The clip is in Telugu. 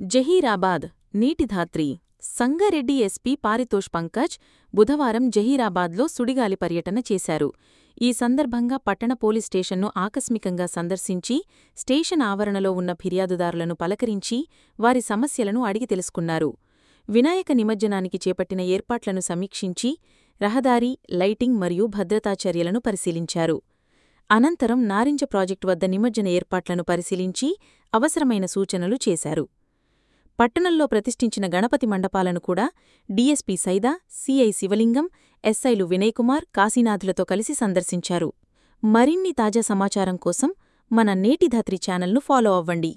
జహీరాబాద్ నీటిధాత్రి సంగారెడ్డి ఎస్పీ పారితోష్ పంకజ్ బుధవారం జహీరాబాద్లో సుడిగాలి పర్యటన చేశారు ఈ సందర్భంగా పట్టణ పోలీస్ స్టేషన్ను ఆకస్మికంగా సందర్శించి స్టేషన్ ఆవరణలో ఉన్న ఫిర్యాదుదారులను పలకరించి వారి సమస్యలను అడిగి తెలుసుకున్నారు వినాయక నిమజ్జనానికి చేపట్టిన ఏర్పాట్లను సమీక్షించి రహదారి లైటింగ్ మరియు భద్రతా చర్యలను పరిశీలించారు అనంతరం నారింజ ప్రాజెక్టు వద్ద నిమజ్జన ఏర్పాట్లను పరిశీలించి అవసరమైన సూచనలు చేశారు పట్టణంలో ప్రతిష్ఠించిన గణపతి మండపాలను కూడా డీఎస్పీ సైదా సీఐ శివలింగం ఎస్ఐలు వినయ్కుమార్ కాశీనాథులతో కలిసి సందర్శించారు మరిన్ని తాజా సమాచారం కోసం మన నేటిధాత్రి ఛానల్ను ఫాలో అవ్వండి